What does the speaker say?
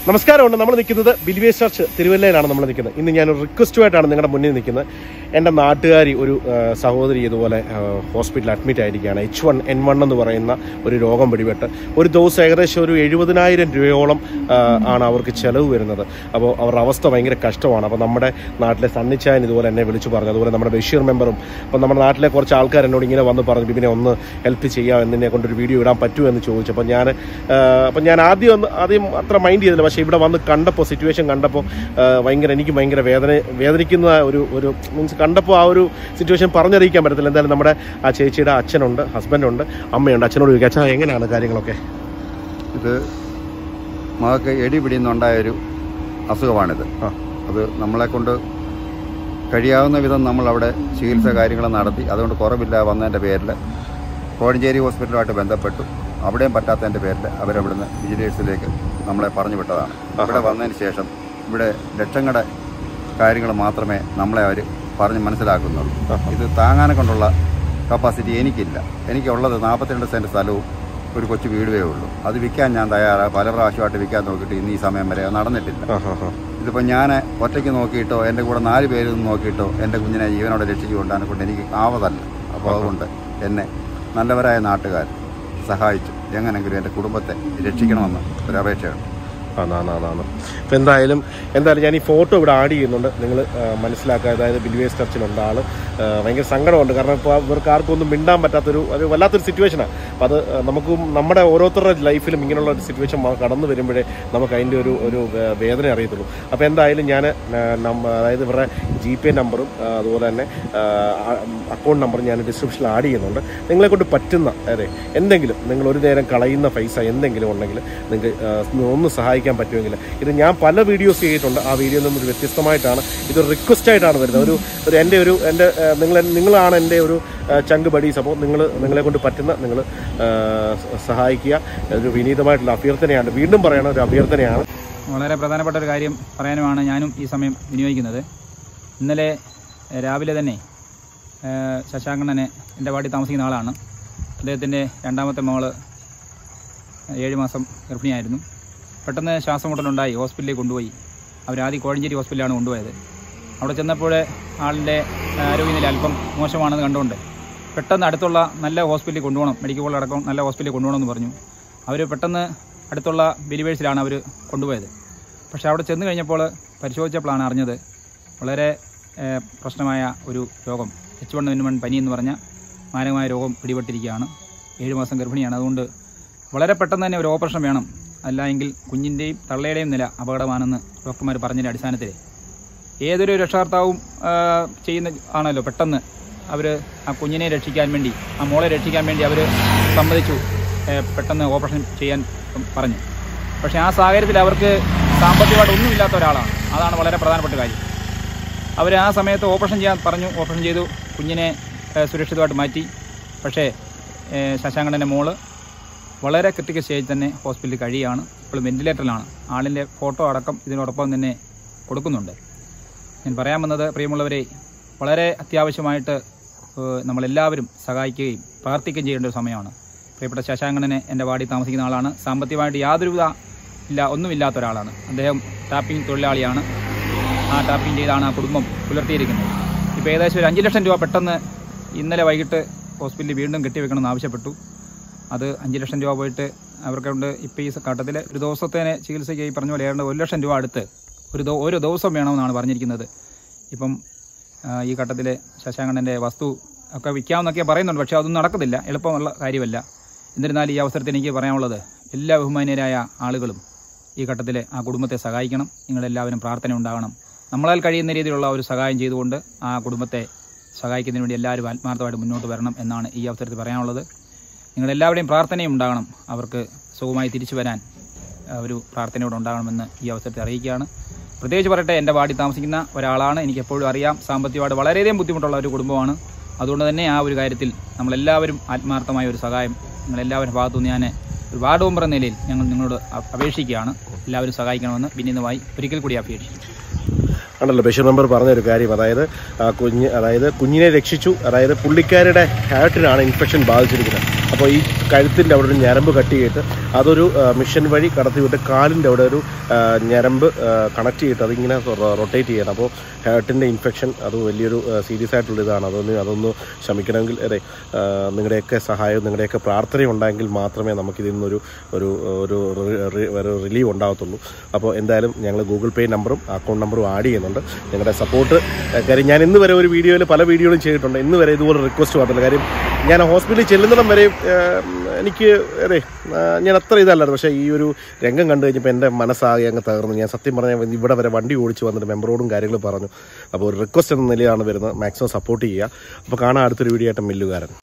നമസ്കാരമുണ്ട് നമ്മൾ നിൽക്കുന്നത് ബിൽവേസ് ചർച്ച് തിരുവല്ലയിലാണ് നമ്മൾ നിൽക്കുന്നത് ഇന്ന് ഞാൻ ഒരു റിക്വസ്റ്റുമായിട്ടാണ് നിങ്ങളുടെ മുന്നിൽ നിൽക്കുന്നത് എൻ്റെ നാട്ടുകാരി ഒരു ആ, സഹോദരി ഇതുപോലെ ഹോസ്പിറ്റലിൽ അഡ്മിറ്റ് ആയിരിക്കുകയാണ് എച്ച് വൺ എൻ വൺ എന്ന് പറയുന്ന ഒരു രോഗം പിടിപെട്ട് ഒരു ദിവസം ഏകദേശം ഒരു എഴുപതിനായിരം രൂപയോളം ആ, ആണ് അവർക്ക് ചിലവ് വരുന്നത് അപ്പോൾ അവരുടെ അവസ്ഥ ഭയങ്കര കഷ്ടമാണ് അപ്പോൾ നമ്മുടെ നാട്ടിലെ സണ്ണിച്ചായൻ ഇതുപോലെ എന്നെ വിളിച്ചു പറഞ്ഞു അതുപോലെ നമ്മുടെ ബഷീർ മെമ്പറും അപ്പോൾ നമ്മുടെ നാട്ടിലെ കുറച്ച് ആൾക്കാർ എന്നോട് ഇങ്ങനെ വന്ന് പറഞ്ഞു ബിബിനെ ഒന്ന് ഹെൽപ്പ് ചെയ്യാം എന്നെ കൊണ്ടൊരു വീഡിയോ ഇടാൻ പറ്റുമോ എന്ന് ചോദിച്ചു അപ്പോൾ ഞാൻ അപ്പോൾ ഞാൻ ആദ്യം ഒന്ന് ആദ്യം അത്ര മൈൻഡ് ചെയ്തില്ല പക്ഷേ ഇവിടെ വന്ന് കണ്ടപ്പോൾ സിറ്റുവേഷൻ കണ്ടപ്പോൾ ആ, ഭയങ്കര എനിക്ക് ഭയങ്കര വേദന വേദനിക്കുന്ന ഒരു ഒരു മീൻസ് കണ്ടപ്പോൾ ആ ഒരു സിറ്റുവേഷൻ പറഞ്ഞറിയിക്കാൻ പറ്റത്തില്ല എന്തായാലും നമ്മുടെ ആ ചേച്ചിയുടെ അച്ഛനുണ്ട് ഹസ്ബൻഡുണ്ട് അമ്മയുണ്ട് അച്ഛനോട് ചോദിക്കാം അച്ഛാ എങ്ങനെയാണ് കാര്യങ്ങളൊക്കെ ഇത് മകൾക്ക് എടി പിടിയുന്നുണ്ടായൊരു അസുഖമാണിത് ആ. അത് നമ്മളെ കൊണ്ട് കഴിയാവുന്ന വിധം നമ്മൾ അവിടെ ചികിത്സ കാര്യങ്ങൾ നടത്തി അതുകൊണ്ട് കുറവില്ല വന്നതിൻ്റെ പേരിൽ കോഴഞ്ചേരി ഹോസ്പിറ്റലുമായിട്ട് ബന്ധപ്പെട്ടു അവിടെയും പറ്റാത്തതിൻ്റെ പേരിൽ അവരവിടുന്ന് വിജിലേഴ്സിലേക്ക് നമ്മളെ പറഞ്ഞു വിട്ടതാണ് ഇവിടെ വന്നതിന് ശേഷം ഇവിടെ ലക്ഷങ്ങളുടെ കാര്യങ്ങൾ മാത്രമേ നമ്മളെ അവർ പറഞ്ഞ് മനസ്സിലാക്കുന്നുള്ളൂ ഇത് താങ്ങാനെ കൊണ്ടുള്ള കപ്പാസിറ്റി എനിക്കില്ല എനിക്കുള്ളത് നാൽപ്പത്തിരണ്ട് സെൻറ്റ് സ്ഥലവും ഒരു കൊച്ചു വീടുവേ ഉള്ളൂ അത് വിൽക്കാൻ ഞാൻ തയ്യാറാണ് പല പ്രാവശ്യമായിട്ട് വിൽക്കാൻ നോക്കിയിട്ട് ഇന്ന് ഈ സമയം വരെ അത് നടന്നിട്ടില്ല ആ ഹാ ഹാ ഇതിപ്പോൾ ഞാൻ ഒറ്റയ്ക്ക് നോക്കിയിട്ടോ എൻ്റെ കൂടെ നാല് പേര് നിന്ന് നോക്കിയിട്ടോ എൻ്റെ കുഞ്ഞിനെ ജീവനോടെ രക്ഷിച്ചു കൊണ്ടാണ് കൊണ്ട് എനിക്ക് ആവതല്ല അപ്പോൾ അതുകൊണ്ട് എന്നെ നല്ലവരായ നാട്ടുകാർ സഹായിച്ചു എങ്ങനെങ്കിലും എൻ്റെ കുടുംബത്തെ രക്ഷിക്കണമെന്ന് ഒരു അപേക്ഷയുണ്ട് ആന്നാന്നാന്നാണ് അപ്പോൾ എന്തായാലും എന്തായാലും ഞാൻ ഈ ഫോട്ടോ ഇവിടെ ആഡ് ചെയ്യുന്നുണ്ട് നിങ്ങൾ മനസ്സിലാക്കുക അതായത് ബിൽവേസ് ചർച്ചിലുണ്ട് ആൾ ഭയങ്കര സങ്കടമുണ്ട് കാരണം ഇപ്പോൾ ഇവർക്ക് ആർക്കും ഒന്നും മിണ്ടാൻ പറ്റാത്തൊരു ഒരു വല്ലാത്തൊരു സിറ്റുവേഷനാണ് അപ്പോൾ അത് ആ, നമുക്കും നമ്മുടെ ഓരോരുത്തരുടെ ലൈഫിലും ഇങ്ങനെയുള്ള ഒരു സിറ്റുവേഷൻ കടന്നു വരുമ്പോഴേ നമുക്ക് അതിൻ്റെ ഒരു ഒരു വേ- വേദന അറിയത്തുള്ളൂ അപ്പോൾ എന്തായാലും ഞാൻ അതായത് ഇവരുടെ ജി പേ നമ്പറും ആ, അതുപോലെ തന്നെ അക്കൗണ്ട് നമ്പറും ഞാൻ ഡിസ്ക്രിപ്ഷനിൽ ആഡ് ചെയ്യുന്നുണ്ട് നിങ്ങളെ കൊണ്ട് പറ്റുന്ന അതെ എന്തെങ്കിലും നിങ്ങൾ ഒരു നേരം കളയുന്ന പൈസ എന്തെങ്കിലും ഉണ്ടെങ്കിൽ നിങ്ങൾക്ക് ഒന്ന് സഹായിക്കാൻ പറ്റുമെങ്കിൽ ഇത് ഞാൻ പല വീഡിയോസ് ചെയ്തിട്ടുണ്ട് ആ വീഡിയോയിൽ നിന്നും ഒരു വ്യത്യസ്തമായിട്ടാണ് ഇത് റിക്വസ്റ്റ് ആയിട്ടാണ് വരുന്നത് ഒരു ഒരു എൻ്റെ ഒരു എൻ്റെ ആ, നിങ്ങൾ നിങ്ങളാണ് എൻ്റെ ഒരു ആ, ചങ്ക് ബഡീസ് അപ്പോൾ നിങ്ങൾ നിങ്ങളെ കൊണ്ട് പറ്റുന്ന നിങ്ങൾ സഹായിക്കുക ഒരു വിനീതമായിട്ടുള്ള അഭ്യർത്ഥനയാണ് വീണ്ടും പറയണ ഒരു അഭ്യർത്ഥനയാണ് വളരെ പ്രധാനപ്പെട്ട ഒരു കാര്യം പറയാനുമാണ് ഞാനും ഈ സമയം വിനിയോഗിക്കുന്നത് ഇന്നലെ ഏഹ്, രാവിലെ തന്നെ ഏഹ്, ശശാങ്കണ്ണനെ എൻ്റെ വാർഡിൽ താമസിക്കുന്ന ആളാണ് അദ്ദേഹത്തിൻ്റെ രണ്ടാമത്തെ മോള് ഏഴ് മാസം ഗർഭിണിയായിരുന്നു പെട്ടെന്ന് ശ്വാസം മുട്ടലുണ്ടായി ഹോസ്പിറ്റലിൽ കൊണ്ടുപോയി അവരാദ്യം കോഴഞ്ചേരി ഹോസ്പിറ്റലിലാണ് കൊണ്ടുപോയത് അവിടെ ചെന്നപ്പോൾ ആളിൻ്റെ ആരോഗ്യനില അല്പം മോശമാണെന്ന് കണ്ടുകൊണ്ട് പെട്ടെന്ന് അടുത്തുള്ള നല്ല ഹോസ്പിറ്റലിൽ കൊണ്ടുപോകണം മെഡിക്കൽ കോളേജ് അടക്കം നല്ല ഹോസ്പിറ്റലിൽ കൊണ്ടുപോകണമെന്ന് പറഞ്ഞു അവർ പെട്ടെന്ന് അടുത്തുള്ള ബിലിവേഴ്സിലാണ് അവർ കൊണ്ടുപോയത് പക്ഷേ അവിടെ ചെന്ന് കഴിഞ്ഞപ്പോൾ പരിശോധിച്ചപ്പോഴാണ് അറിഞ്ഞത് വളരെ ഏഹ്, പ്രശ്നമായ ഒരു രോഗം എച്ച് വൺ എൻ വൺ പനി എന്ന് പറഞ്ഞ മാരകമായ രോഗം പിടിപെട്ടിരിക്കുകയാണ് ഏഴ് മാസം ഗർഭിണിയാണ് അതുകൊണ്ട് വളരെ പെട്ടെന്ന് തന്നെ ഒരു ഓപ്പറേഷൻ വേണം അല്ല എങ്കിൽ കുഞ്ഞിൻ്റെയും തള്ളയുടെയും നില അപകടമാണെന്ന് ഡോക്ടർമാർ പറഞ്ഞതിൻ്റെ അടിസ്ഥാനത്തിൽ ഏതൊരു രക്ഷകർത്താവും ആ, ചെയ്യുന്ന ആണല്ലോ പെട്ടെന്ന് അവർ ആ കുഞ്ഞിനെ രക്ഷിക്കാൻ വേണ്ടി ആ മോളെ രക്ഷിക്കാൻ വേണ്ടി അവർ സമ്മതിച്ചു ഏ, പെട്ടെന്ന് ഓപ്പറേഷൻ ചെയ്യാൻ പറഞ്ഞു പക്ഷേ ആ സാഹചര്യത്തിൽ അവർക്ക് സാമ്പത്തികമായിട്ട് ഒന്നുമില്ലാത്ത ഒരാളാണ് അതാണ് വളരെ പ്രധാനപ്പെട്ട കാര്യം അവർ ആ സമയത്ത് ഓപ്പറേഷൻ ചെയ്യാൻ പറഞ്ഞു ഓപ്പറേഷൻ ചെയ്തു കുഞ്ഞിനെ ഏ, സുരക്ഷിതമായിട്ട് മാറ്റി പക്ഷേ ഏ, ശശാങ്കണ്ണൻ്റെ മോള് വളരെ ക്രിട്ടിക്കൽ സ്റ്റേജിൽ തന്നെ ഹോസ്പിറ്റലിൽ കഴിയുകയാണ് ഇപ്പോൾ വെന്റിലേറ്ററിലാണ് ആളിൻ്റെ ഫോട്ടോ അടക്കം ഇതിനോടൊപ്പം തന്നെ കൊടുക്കുന്നുണ്ട് ഞാൻ പറയാൻ വന്നത് പ്രിയമുള്ളവരെ വളരെ അത്യാവശ്യമായിട്ട് ഏഹ്, നമ്മളെല്ലാവരും സഹായിക്കുകയും പ്രാർത്ഥിക്കുകയും ചെയ്യേണ്ട ഒരു സമയമാണ് പ്രിയപ്പെട്ട ശശാങ്കണനെ എൻ്റെ വാർഡിൽ താമസിക്കുന്ന ആളാണ് സാമ്പത്തികമായിട്ട് യാതൊരുവിധ ഇല്ല ഒന്നുമില്ലാത്ത ഒരാളാണ് അദ്ദേഹം ടാപ്പിംഗ് തൊഴിലാളിയാണ് ആ ടാപ്പിംഗ് ചെയ്താണ് ആ കുടുംബം പുലർത്തിയിരിക്കുന്നത് ഇപ്പോൾ ഏകദേശം ഒരു അഞ്ച് ലക്ഷം രൂപ പെട്ടെന്ന് ഇന്നലെ വൈകിട്ട് ഹോസ്പിറ്റലിൽ വീണ്ടും കെട്ടിവെക്കണമെന്ന് ആവശ്യപ്പെട്ടു അത് അഞ്ച് ലക്ഷം രൂപ പോയിട്ട് അവർക്ക് കൊണ്ട് ഇപ്പോൾ ഈ ഘട്ടത്തിൽ ഒരു ദിവസത്തേനെ ചികിത്സയ്ക്ക് ഈ പറഞ്ഞ പോലെ ഏതാണ്ട് ഒരു ലക്ഷം രൂപ അടുത്ത് ഒരു ദോ- ഒരു ദിവസം വേണമെന്നാണ് പറഞ്ഞിരിക്കുന്നത് ഇപ്പം ആ, ഈ ഘട്ടത്തിൽ ശശാങ്കണ്ണൻ്റെ വസ്തു ഒക്കെ വിൽക്കാമെന്നൊക്കെ പറയുന്നുണ്ട് പക്ഷേ അതൊന്നും നടക്കത്തില്ല എളുപ്പമുള്ള കാര്യമല്ല എന്നിരുന്നാലും ഈ അവസരത്തിൽ എനിക്ക് പറയാനുള്ളത് എല്ലാ ബഹുമാന്യരായ ആളുകളും ഈ ഘട്ടത്തിൽ ആ കുടുംബത്തെ സഹായിക്കണം നിങ്ങളെല്ലാവരും പ്രാർത്ഥന ഉണ്ടാകണം നമ്മളാൽ കഴിയുന്ന രീതിയിലുള്ള ഒരു സഹായം ചെയ്തുകൊണ്ട് ആ കുടുംബത്തെ സഹായിക്കുന്നതിന് വേണ്ടി എല്ലാവരും ആത്മാർത്ഥമായിട്ട് മുന്നോട്ട് വരണം എന്നാണ് ഈ അവസരത്തിൽ പറയാനുള്ളത് നിങ്ങളെല്ലാവരുടെയും പ്രാർത്ഥനയും ഉണ്ടാകണം അവർക്ക് സുഖമായി തിരിച്ചു വരാൻ ആ, ഒരു പ്രാർത്ഥനയോടെ ഉണ്ടാകണമെന്ന് ഈ അവസരത്തിൽ അറിയിക്കുകയാണ് പ്രത്യേകിച്ച് പറയട്ടെ എൻ്റെ വാർഡിൽ താമസിക്കുന്ന ഒരാളാണ് എനിക്ക് എപ്പോഴും അറിയാം സാമ്പത്തികമായിട്ട് വളരെയധികം ബുദ്ധിമുട്ടുള്ള ഒരു കുടുംബമാണ് അതുകൊണ്ട് തന്നെ ആ ഒരു കാര്യത്തിൽ നമ്മളെല്ലാവരും ആത്മാർത്ഥമായ ഒരു സഹായം നിങ്ങളെല്ലാവരുടെ ഭാഗത്തുനിന്ന് ഞാൻ ഒരു വാർഡ് മെമ്പർ എന്ന നിലയിൽ ഞങ്ങൾ നിങ്ങളോട് അ- അപേക്ഷിക്കുകയാണ് എല്ലാവരും സഹായിക്കണമെന്ന് വിനീതമായി ഒരിക്കൽ കൂടി അപേക്ഷിക്കും ആണല്ലോ ബഷീർ മെമ്പർ പറഞ്ഞ ഒരു കാര്യം അതായത് ആ കുഞ്ഞ് അതായത് കുഞ്ഞിനെ രക്ഷിച്ചു അതായത് പുള്ളിക്കാരുടെ ഹാർട്ടിനാണ് ഇൻഫെക്ഷൻ ബാധിച്ചിരിക്കുന്നത് അപ്പോൾ ഈ കഴുത്തിൻ്റെ അവിടെ ഒരു ഞരമ്പ് കട്ട് ചെയ്തിട്ട് അതൊരു ആ, മിഷൻ വഴി കടത്തി വിട്ട് കാലിൻ്റെ അവിടെ ഒരു ആ, ഞരമ്പ് കണക്ട് ചെയ്തിട്ട് അതിങ്ങനെ റൊട്ടേറ്റ് ചെയ്യണം അപ്പോൾ ഹാർട്ടിൻ്റെ ഇൻഫെക്ഷൻ അത് വലിയൊരു സീരിയസ് ആയിട്ടുള്ള ഇതാണ് അതൊന്ന് അതൊന്ന് ശമിക്കണമെങ്കിൽ അതെ ആ, നിങ്ങളുടെയൊക്കെ സഹായവും നിങ്ങളുടെയൊക്കെ പ്രാർത്ഥനയും ഉണ്ടായെങ്കിൽ മാത്രമേ നമുക്കിതിൽ നിന്നൊരു ഒരു ഒരു റി- റി- ഒരു റിലീവ് ഉണ്ടാകത്തുള്ളൂ അപ്പോൾ എന്തായാലും ഞങ്ങൾ ഗൂഗിൾ പേ നമ്പറും അക്കൗണ്ട് നമ്പറും ആഡ് ചെയ്യുന്നുണ്ട് നിങ്ങളുടെ സപ്പോർട്ട് കാര്യം ഞാൻ ഇന്ന് വരെ ഒരു വീഡിയോയിൽ പല വീഡിയോകളും ചെയ്തിട്ടുണ്ട് ഇന്ന് വരെ ഇതുപോലെ റിക്വസ്റ്റ് വന്നില്ല കാര്യം ഞാൻ ഹോസ്പിറ്റലിൽ ചെല്ലുന്നിടം വരെ എനിക്ക് അതെ ആ, ഞാൻ അത്ര ഇതല്ലായിരുന്നു പക്ഷേ ഈ ഒരു രംഗം കണ്ടു കഴിഞ്ഞപ്പോൾ എൻ്റെ മനസ്സാകെ അങ്ങ് തകർന്നു ഞാൻ സത്യം പറഞ്ഞാൽ ഇവിടെ വരെ വണ്ടി ഓടിച്ച് വന്നിട്ട് മെമ്പറോടും കാര്യങ്ങൾ പറഞ്ഞു അപ്പോൾ ഒരു റിക്വസ്റ്റ് എന്ന നിലയിലാണ് വരുന്നത് മാക്സിമം സപ്പോർട്ട് ചെയ്യുക അപ്പോൾ കാണാൻ അടുത്തൊരു വീഡിയോ ആയിട്ട് മില്ലുകാരൻ